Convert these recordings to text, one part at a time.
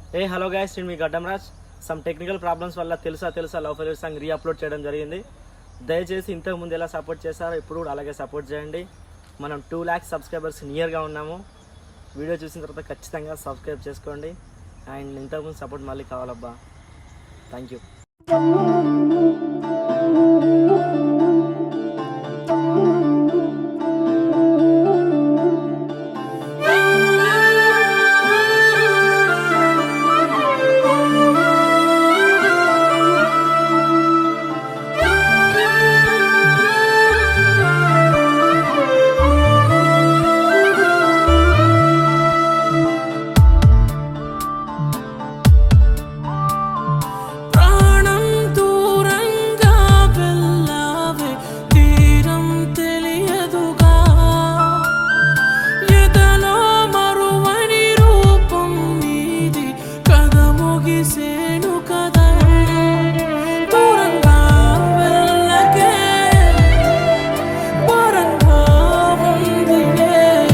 ఏ hello guys నేను మీ గడ్డం Raj some technical problems వల్ల తెలుసా తెలుసా love fail song reupload చేయడం జరిగింది దయచేసి ఇంతకు ముందు ఎలా సపోర్ట్ చేశారో ఇప్పుడు కూడా అలాగే సపోర్ట్ చేయండి మనం టూ ల్యాక్స్ సబ్స్క్రైబర్స్ నియర్గా ఉన్నాము వీడియో చూసిన తర్వాత ఖచ్చితంగా సబ్స్క్రైబ్ చేసుకోండి అండ్ ఇంతకుముందు సపోర్ట్ మళ్ళీ కావాలబ్బా థ్యాంక్ యూ ప్రాణం దూరంగా వెళ్ళావే తీరం తెలియదుగా ఎదలో మరువని రూపం నీది కథ ముగిసేను కదా దూరంగా వెళ్ళకే భారంగా ఉందిలే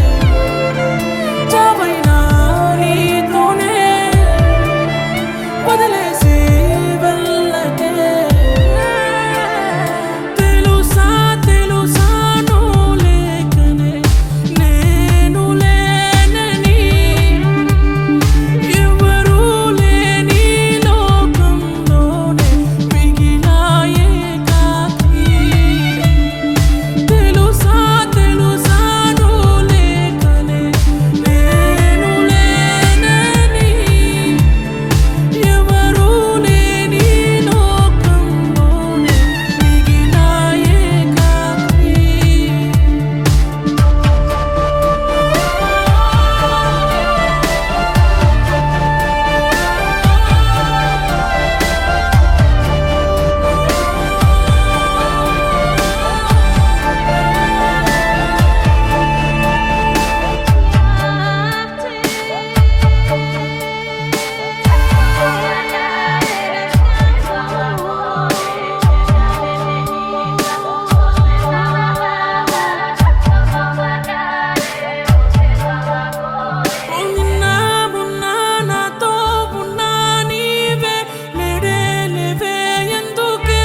చావైనా నీతోనే వదిలేసి వెళ్ళకే తెలుసా తెలుసా నువ్వు లేకనే నేను లేనని ఎవరూ లేని లోకంలోనే మిగిలాయే కాకి తెలుసా తెలుసా నువ్వు లేకనే నేను లేనని ఎవరూ లేని లోకంలోనే మిగిలాయే కాకి ఉన్నా ఉన్నా నాతో ఉన్నా నీవే నేడే లేవే ఎందుకే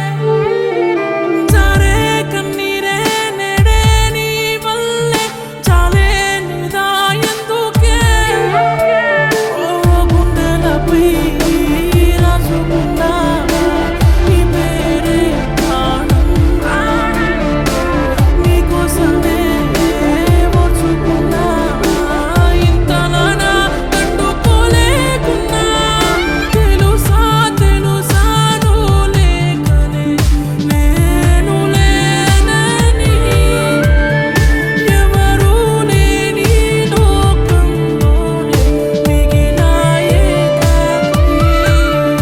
జారే కన్నీరే నేడే నీ వల్లే చాలే నిదా ఎందుకే ఓ గుండెలపై రాసుకున్నా నీ పేరే ప్రాణం నీకోసమే ఓర్చుకున్నా ఇంతలానా తట్టుకోలేకున్నా తెలుసా తెలుసా నువ్వు లేకనే నేను లేనని ఎవరూ లేని లోకంలోనే మిగిలాయే కాకి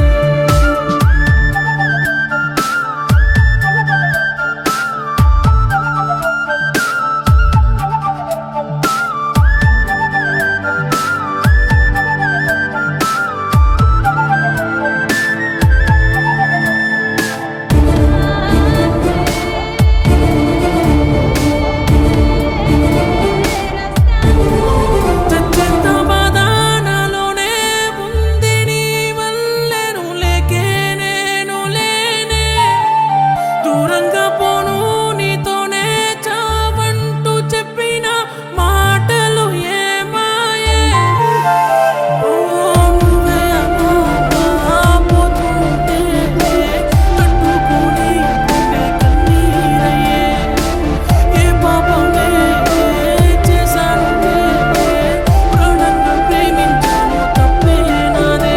చచ్చేంత బాధ నాలోనే ఉంది నీ వల్లే నువ్వు లేకే నేను లేనే దూరంగా పోను నీతోనే చావంటూ చెప్పిన మాటలు ఏమాయే ఓ నువ్వే అమ్మా పోతుంటే తట్టుకుని గుండె కన్నీరయ్యే ఏ పాపమే చేశాను ప్రాణంగా ప్రేమించాను తప్పే నాదే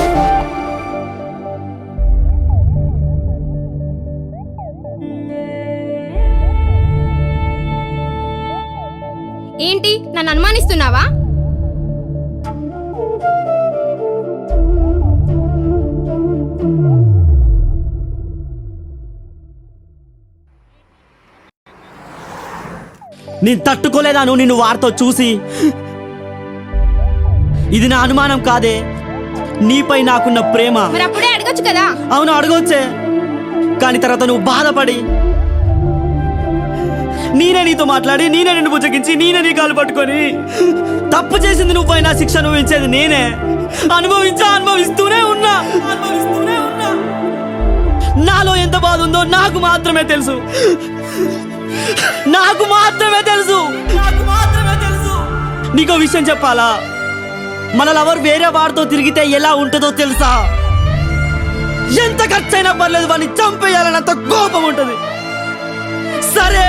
ఏంటి నన్ను అనుమానిస్తున్నావా నేను తట్టుకోలేదాను నిన్ను వారితో చూసి ఇది నా అనుమానం కాదే నీపై నాకున్న ప్రేమ మరి అప్పుడే అడగొచ్చు కదా అవును అడగొచ్చే కానీ తర్వాత నువ్వు బాధపడి నేనే నీతో మాట్లాడి నేనే నిన్ను బుజ్జగించి నేనే నీ కాలు పట్టుకొని తప్పు చేసింది నువ్వైనా శిక్ష అనుభవించేది నేనే అనుభవించా అనుభవిస్తూనే ఉన్నా అనుభవిస్తూనే ఉన్నా నాలో ఎంత బాధ ఉందో నాకు మాత్రమే తెలుసు నాకు మాత్రమే తెలుసు నాకు మాత్రమే తెలుసు నీకో విషయం చెప్పాలా మన లవర్ వేరే వాడితో తిరిగితే ఎలా ఉంటుందో తెలుసా ఎంత ఖర్చైనా పర్లేదు వాడిని చంపేయాలన్నంత కోపం ఉంటుంది సరే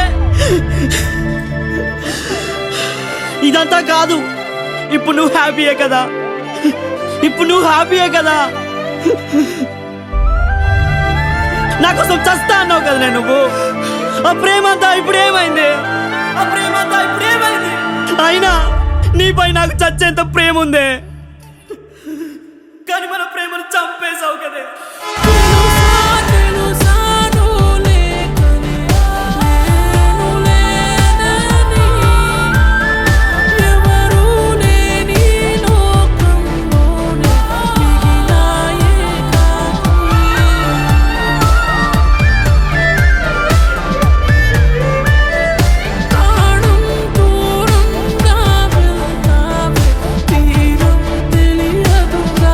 ఇదంతా కాదు ఇప్పుడు నువ్వు హ్యాపీయే కదా ఇప్పుడు నువ్వు హ్యాపీయే కదా నా కోసం చస్తా అన్నావు కదా నేను నువ్వు ఆ ప్రేమ అంతా ఇప్పుడు ఏమైంది ఆ ప్రేమ అంతా ఇప్పుడు ఏమైంది అయినా నీపై నాకు చచ్చేంత ప్రేమ ఉందే కానీ మన ప్రేమను చంపేశావు కదే తెలుసా తెలుసా నువ్వు లేకనే నేను లేనని ఎవరూ లేని లోకంలోనే మిగిలా ఏకాకి ప్రాణం దూరంగా వెళ్తావే తీరం తెలియదుగా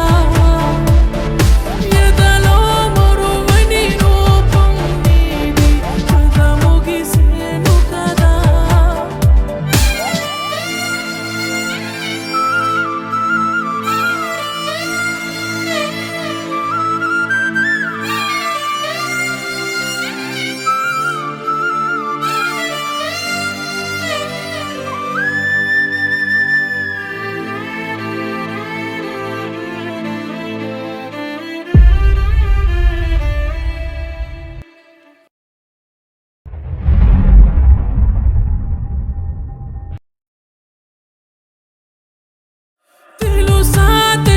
ఎదలో మరువని రూపం నీది కథ ముగిసేను కదా తెలుసా